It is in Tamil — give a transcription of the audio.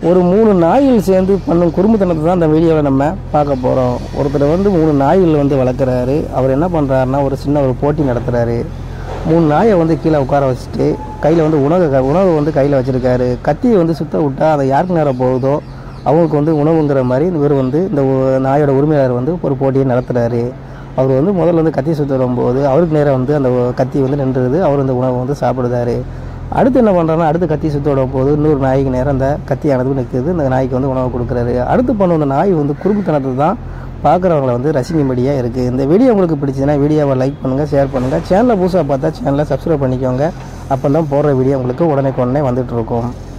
ஒரு மூணு நாய்கள் சேர்ந்து பண்ணும் குறும்புத்தனத்தை தான் அந்த வீடியோவில் நம்ம பார்க்க போகிறோம் ஒருத்தர் வந்து மூணு நாய்கள் வந்து வளர்க்குறாரு அவர் என்ன பண்ணுறாருன்னா ஒரு சின்ன ஒரு போட்டி நடத்துகிறாரு மூணு நாயை வந்து கீழே உட்கார வச்சுட்டு கையில் வந்து உணவு க- உணவு வந்து கையில் வச்சுருக்காரு கத்தியை வந்து சுத்த விட்டா அதை யாருக்கு நேரம் போகுதோ அவங்களுக்கு வந்து உணவுங்கிற மாதிரி இவர் வந்து இந்த உ- நாயோட உரிமையாளர் வந்து ஒரு போட்டியை நடத்துகிறாரு அவர் வந்து முதல்ல வந்து கத்தி சுத்த வரும்போது அவருக்கு நேரம் வந்து அந்த கத்தி வந்து நின்றுது அவர் அந்த உணவை வந்து சாப்பிடுதாரு அடுத்து என்ன பண்ணுறாருன்னா அடுத்து கத்தி சுத்த விடும் போது இன்னொரு நாய்க்கு நேரம் அந்த கத்தியானது நிற்குது இந்த நாய்க்கு வந்து உணவு கொடுக்குறாரு அடுத்து பண்ண அந்த நாய் வந்து குறும்புத்தனத்தை தான் பார்க்குறவங்கள வந்து ரசிக்கும்படியாக இருக்குது இந்த வீடியோ உங்களுக்கு பிடிச்சதுன்னா வீடியோவை லைக் பண்ணுங்கள் ஷேர் பண்ணுங்கள் சேனலை புதுசாக பார்த்தா சேனலை சப்ஸ்கிரைப் பண்ணிக்கோங்க அப்போ தான் போடுற வீடியோ உங்களுக்கு உடனே உடனே வந்துட்டு இருக்கும்